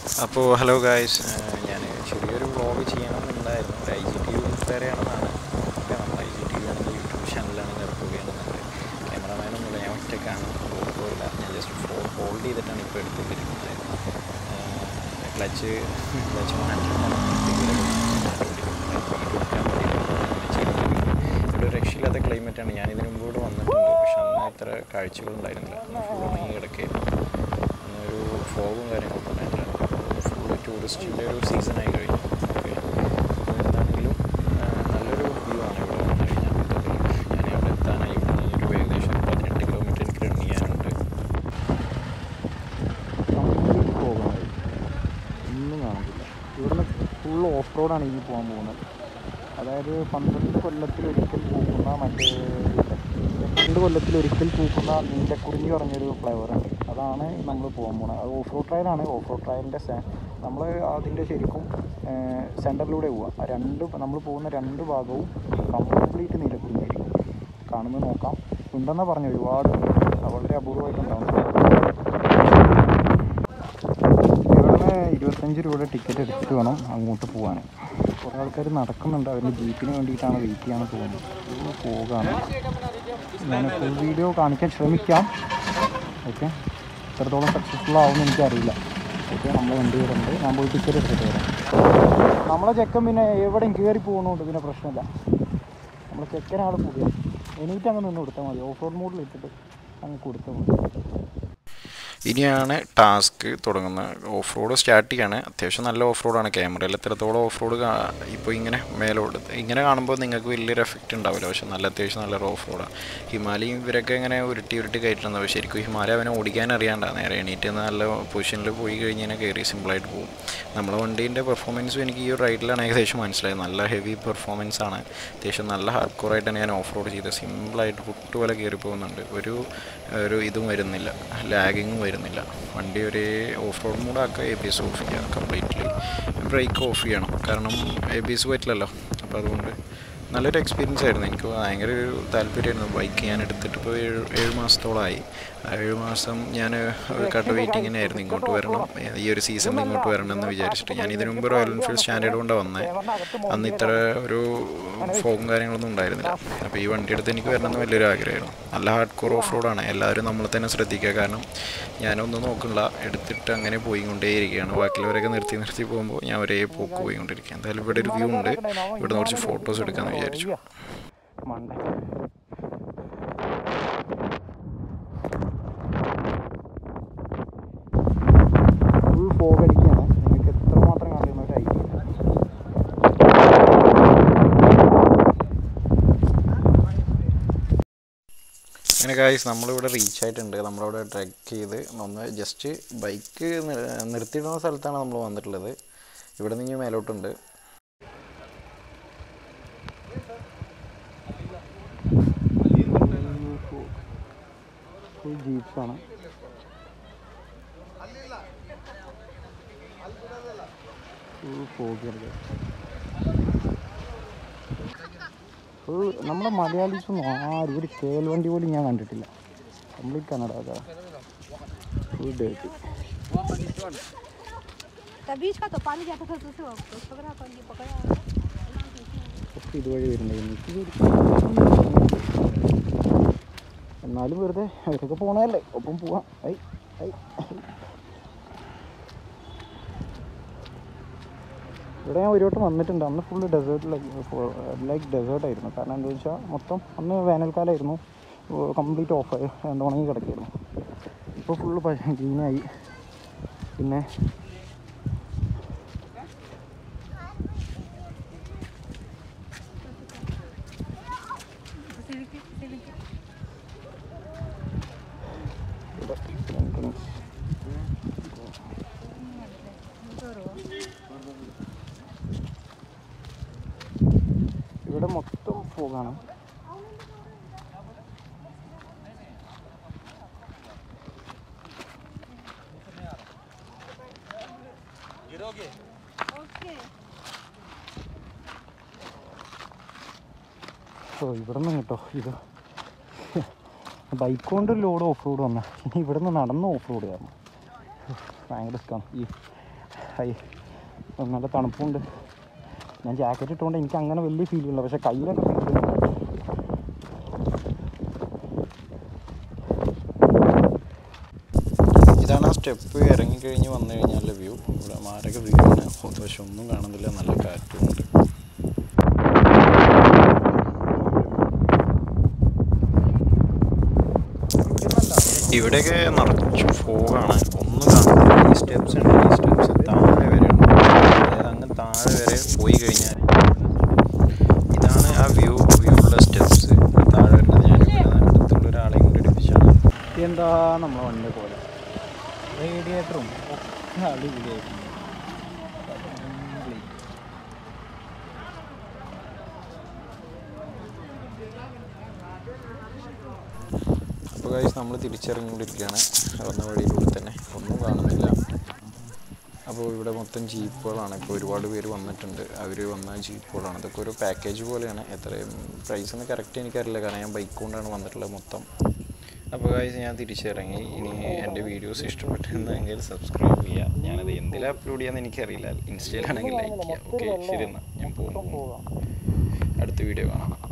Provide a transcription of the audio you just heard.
അപ്പോൾ hello guys ഞാൻ ചെറിയൊരു വ്ളോഗ് ചെയ്യണമെന്നുണ്ടായിരുന്നു ഒരു ഐ ജി ടി യു വേറെയാണെന്നാണ് ഓക്കെ നമ്മൾ ഐ ജി ടി യു ആണെങ്കിൽ യൂട്യൂബ് ചാനലാണ് ഇറക്കുകയാണെന്നുണ്ട് ക്യാമറമാനൊന്നുമില്ല ഞാൻ ഒറ്റയ്ക്കാണ് കുഴപ്പമില്ല ഞാൻ ജസ്റ്റ് ഫോൺ ഹോൾഡ് ചെയ്തിട്ടാണ് ഇപ്പോൾ എടുത്തുകൊണ്ടിരിക്കുന്നത് ക്ലച്ച് ക്ലച്ച് ഇവിടെ ഒരു രക്ഷയില്ലാത്ത ക്ലൈമറ്റാണ് ഞാൻ ഇതിനു മുമ്പ് ഇവിടെ വന്നിട്ടുണ്ട് പക്ഷെ അന്ന് ഇത്ര കാഴ്ചകളുണ്ടായിരുന്നില്ല അന്ന് ഫുൾ ഉണങ്ങി കിടക്കുകയായിരുന്നു അന്നൊരു ഫോഗും കാര്യങ്ങളൊക്കെ ഉണ്ടായിട്ടില്ല ഫുള്ള് ടൂറിസ്റ്റിൻ്റെ ഒരു സീസണായി കഴിഞ്ഞു ഓക്കെ എന്താണെങ്കിലും ആ, നല്ലൊരു വ്യൂ ആണ് ഇവിടെ വന്നു കഴിഞ്ഞാൽ ഇതൊക്കെ ഞാൻ അവിടെ എത്താനായി ഇവിടെ നിന്ന് ഒരു ഏകദേശം ഒരു പതിനെട്ട് കിലോമീറ്റർ എനിക്ക് റൺ ചെയ്യാനുണ്ട് കംപ്ലീറ്റ് പോകുന്നത് ഒന്നും കാണില്ല ഇവിടുന്ന് ഫുൾ ഓഫ് റോഡാണ് ഇനി പോകാൻ പോകുന്നത് അതായത് പന്ത്രണ്ട് കൊല്ലത്തിൽ ഒരിക്കൽ പൂക്കുന്ന മറ്റേ രണ്ട് കൊല്ലത്തിൽ ഒരിക്കൽ പൂക്കുന്ന നീലക്കുറിഞ്ഞി പറഞ്ഞൊരു ഫ്ലേവറുണ്ട് അതാണ് നമ്മൾ പോകാൻ പോകുന്നത് അത് ഓഫ് റോഡ് ട്രയലാണ് ഓഫ് റോഡ് ട്രയലിൻ്റെ നമ്മൾ അതിൻ്റെ ശരിക്കും സെൻറ്ററിലൂടെ പോവാം ആ രണ്ട് നമ്മൾ പോകുന്ന രണ്ട് ഭാഗവും കംപ്ലീറ്റ് നീലക്കുറിഞ്ഞായിരിക്കും കാണുന്നത് നോക്കാം ഉണ്ടെന്നാണ് പറഞ്ഞു ഒരുപാട് വളരെ അപൂർവമായിട്ടുണ്ടാവും ഇവിടുന്ന് ഇരുപത്തഞ്ച് രൂപയുടെ ടിക്കറ്റ് എടുത്തിട്ട് വേണം അങ്ങോട്ട് പോകാൻ കുറേ ആൾക്കാർ നടക്കുന്നുണ്ട് അവരുടെ ജീപ്പിന് വേണ്ടിയിട്ടാണ് വെയിറ്റ് ചെയ്യാൻ തോന്നുന്നത് ഇത് പോകാണ് ഞാൻ ഫുൾ വീഡിയോ കാണിക്കാൻ ശ്രമിക്കാം ഓക്കെ എത്രത്തോളം സക്സസ്ഫുൾ ആവുമെന്ന് എനിക്കറിയില്ല ഓക്കെ നമ്മൾ വണ്ടി വരുന്നുണ്ട് ഞാൻ പോയി ടിക്കറ്റ് എടുത്തിട്ട് വരാം നമ്മളെ ചെക്കൻ പിന്നെ എവിടെയും കയറി പോകുന്നതുകൊണ്ട് പിന്നെ പ്രശ്നമില്ല നമ്മൾ ചെക്കനാൾ പോകുക എണീറ്റ് അങ്ങ് നിന്ന് കൊടുത്താൽ മതി ഓഫ് റോഡ് മോഡിൽ ഇട്ടിട്ട് അങ്ങ് കൊടുത്താൽ മതി ഇനിയാണ് ടാസ്ക് തുടങ്ങുന്നത് ഓഫ് റോഡ് സ്റ്റാർട്ട് ചെയ്യാണ് അത്യാവശ്യം നല്ല ഓഫ് റോഡാണ് ക്യാമറയിൽ എത്രത്തോളം ഓഫ് റോഡ് ഇപ്പോൾ ഇങ്ങനെ മേലോട്ട് ഇങ്ങനെ കാണുമ്പോൾ നിങ്ങൾക്ക് വലിയൊരു എഫക്റ്റ് ഉണ്ടാവില്ല പക്ഷെ നല്ല അത്യാവശ്യം നല്ല ഓഫ് റോഡാണ് ഹിമാലയം ഇവരൊക്കെ ഇങ്ങനെ ഉരുട്ടി ഉരുട്ടി കയറ്റുന്നത് ശരിക്കും ഹിമാലയ അവനെ ഓടിക്കാൻ അറിയാണ്ട നേരെ എണീറ്റ് നല്ല പൊസിഷനിൽ പോയി കഴിഞ്ഞാൽ കയറി സിമ്പിളായിട്ട് പോകും നമ്മളെ വണ്ടീൻ്റെ പെർഫോമൻസും എനിക്ക് ഈ ഒരു റൈഡിലാണ് ഏകദേശം മനസ്സിലായത് നല്ല ഹെവി പെർഫോമൻസ് ആണ് അത്യാവശ്യം നല്ല ഹാർഡ് കോറായിട്ടാണ് ഞാൻ ഓഫ് റോഡ് ചെയ്തത് സിമ്പിളായിട്ട് പുട്ട് പോലെ കയറി പോകുന്നുണ്ട് ഒരു ഒരു ഇതും വരുന്നില്ല ലാഗിങ്ങും വരുന്നില്ല വണ്ടി ഒരു ഓഫ് റോഡ് മൂടാക്കുക എ ബി എസ് ഓഫ് ചെയ്യുക കംപ്ലീറ്റ്ലി ബ്രേക്ക് ഓഫ് ചെയ്യണം കാരണം എ ബി എസ് പറ്റില്ലല്ലോ അപ്പോൾ അതുകൊണ്ട് നല്ലൊരു എക്സ്പീരിയൻസ് ആയിരുന്നു എനിക്ക് ഭയങ്കര ഒരു താല്പര്യമായിരുന്നു ബൈക്ക് ഞാൻ എടുത്തിട്ട് ഇപ്പോൾ ഏഴ് ഏഴ് മാസത്തോളമായി ആ ഏഴ് മാസം ഞാൻ കട്ട വെയിറ്റിങ്ങിനെ ആയിരുന്നു ഇങ്ങോട്ട് വരണം ഈ ഒരു സീസണിൽ ഇങ്ങോട്ട് വരണം എന്ന് വിചാരിച്ചിട്ട് ഞാൻ ഇതിനു മുമ്പ് റോയൽ എൻഫീൽഡ് സ്റ്റാൻഡേർഡ് കൊണ്ടാണ് വന്നത് അന്ന് ഇത്ര ഒരു ഫോഗും കാര്യങ്ങളൊന്നും ഉണ്ടായിരുന്നില്ല അപ്പോൾ ഈ വണ്ടി എടുത്ത് എനിക്ക് വരണമെന്ന് വലിയൊരു ആഗ്രഹമായിരുന്നു നല്ല ഹാർഡ് കോർ ഓഫ് റോഡാണ് എല്ലാവരും നമ്മൾ തന്നെ ശ്രദ്ധിക്കുക കാരണം ഞാനൊന്നും നോക്കണില്ല എടുത്തിട്ട് അങ്ങനെ പോയിക്കൊണ്ടേയിരിക്കുകയാണ് ബാക്കിയുള്ളവരൊക്കെ നിർത്തി നിർത്തി പോകുമ്പോൾ ഞാൻ ഒരേ പോക്ക് പോയിക്കൊണ്ടിരിക്കുക എന്തായാലും ഇവിടെ ഒരു വ്യൂ ഉണ്ട് ഇവിടെ കുറച്ച് ഫോട്ടോസ് എടുക്കാമെന്ന് വിചാരിച്ചു മണ്ട ഫുൾ ഫോഗ് അടിക്കുകയാണ് നിങ്ങൾക്ക് എത്രമാത്രം കാണുന്ന ഒരു ഐഡിയ അങ്ങനെ കായ്സ് നമ്മളിവിടെ റീച്ച് ആയിട്ടുണ്ട് നമ്മളവിടെ ട്രെക്ക് ചെയ്ത് ഒന്ന് ജസ്റ്റ് ബൈക്ക് നിർത്തിയിടുന്ന സ്ഥലത്താണ് നമ്മൾ വന്നിട്ടുള്ളത് ഇവിടെ നിന്ന് മേലോട്ടുണ്ട് ഫുൾ ജീപ്സാണ് ഫുൾ ഫോഗ് ഫുൾ നമ്മളെ മലയാളീസൊന്നും ആരും ഒരു കേൽ വണ്ടി പോലും ഞാൻ കണ്ടിട്ടില്ല കംപ്ലീറ്റ് കന്നഡ ഫുൾ ഡേറ്റ് त्या बीच का तो पानी जाता था दूसरे वक्त तो पकड़ा पानी पकड़ा ഒക്കെ ഇതുവഴി വരുന്നത് എനിക്ക് ഇത് എന്നാലും വെറുതെ അവരൊക്കെ പോണതല്ലേ ഒപ്പം പോവാം ഐ ഐ ഇവിടെ ഞാൻ ഒരു വട്ടം വന്നിട്ടുണ്ട് അന്ന് ഫുള്ള് ഡെസേർട്ട് ലൈക്ക് ഡെസേർട്ടായിരുന്നു കാരണം എന്താ വെച്ചാൽ മൊത്തം അന്ന് വേനൽക്കാലമായിരുന്നു കംപ്ലീറ്റ് ഓഫ് എന്താ ഉണങ്ങി കിടക്കായിരുന്നു ഇപ്പോൾ ഫുള്ള് ഗ്രീനായി പിന്നെ entrance. ഇവിടെ മൊത്തം ഫോഗാണ് ഓ ഇവിടെ നിന്ന് കേട്ടോ ഇത് ബൈക്ക് കൊണ്ട് ലോഡ് ഓഫ് റോഡ് വന്ന ഇനി ഇവിടെ നിന്ന് നടന്ന് ഓഫ് റോഡ് കയറണം ഭയങ്കര റിസ്ക്കാണ് ഈ ഹൈ നല്ല തണുപ്പുണ്ട് ഞാൻ ജാക്കറ്റ് ഇട്ടുകൊണ്ട് എനിക്ക് അങ്ങനെ വലിയ ഫീൽ ഇല്ല പക്ഷെ കയ്യിലൊക്കെ ഫീൽ ചെയ്യുന്നുണ്ട് ഇതാണ് ആ സ്റ്റെപ്പ് ഇറങ്ങിക്കഴിഞ്ഞ് വന്നു കഴിഞ്ഞാൽ വ്യൂ ഇവിടെ മാരക വ്യൂ ആണ് പക്ഷെ ഒന്നും കാണുന്നില്ല നല്ല കാറ്റും ഉണ്ട് ഇവിടെയൊക്കെ നിറച്ചു ഫോഗാണ് ഒന്നും കാണുന്നില്ല ഈ സ്റ്റെപ്സ് ഉണ്ട് ഈ സ്റ്റെപ്സ് താഴെ വരെയാണ് അതായത് അങ്ങ് താഴെ വരെ പോയി കഴിഞ്ഞാൽ ഇതാണ് ആ വ്യൂ വ്യൂ ഉള്ള സ്റ്റെപ്സ് താഴെ വരുന്നത് ഞാനിവിടെ അടുത്തുള്ള ഒരാളെയും കൂടി എടുപ്പിച്ചാണ് എന്താ നമ്മളെ വണ്ടി പോലെ റേഡിയേറ്ററും ഒക്കെ അടിപൊളിയായിട്ടുണ്ട് അപ്പോൾ കാഴ്ച നമ്മൾ തിരിച്ചിറങ്ങിക്കൊണ്ടിരിക്കുകയാണ് വന്ന വഴിയിലൂടെ തന്നെ ഒന്നും കാണുന്നില്ല അപ്പോൾ ഇവിടെ മൊത്തം ജീപ്പുകളാണ് ഇപ്പോൾ ഒരുപാട് പേര് വന്നിട്ടുണ്ട് അവർ വന്ന ജീപ്പുകളാണ് ഇതൊക്കെ ഒരു പാക്കേജ് പോലെയാണ് എത്രയും പ്രൈസ് എന്ന് കറക്റ്റ് എനിക്കറിയില്ല കാരണം ഞാൻ ബൈക്ക് കൊണ്ടാണ് വന്നിട്ടുള്ളത് മൊത്തം അപ്പോൾ കാഴ്ച ഞാൻ തിരിച്ചിറങ്ങി ഇനി എൻ്റെ വീഡിയോസ് ഇഷ്ടപ്പെട്ടിരുന്നെങ്കിൽ സബ്സ്ക്രൈബ് ചെയ്യുക ഞാനത് എന്തിൽ അപ്ലോഡ് ചെയ്യാമെന്ന് എനിക്കറിയില്ല ഇൻസ്റ്റയിലാണെങ്കിൽ ലൈക്ക് ചെയ്യുക ഓക്കെ ശരി എന്നാൽ ഞാൻ പോകുന്നു അടുത്ത വീഡിയോ കാണാം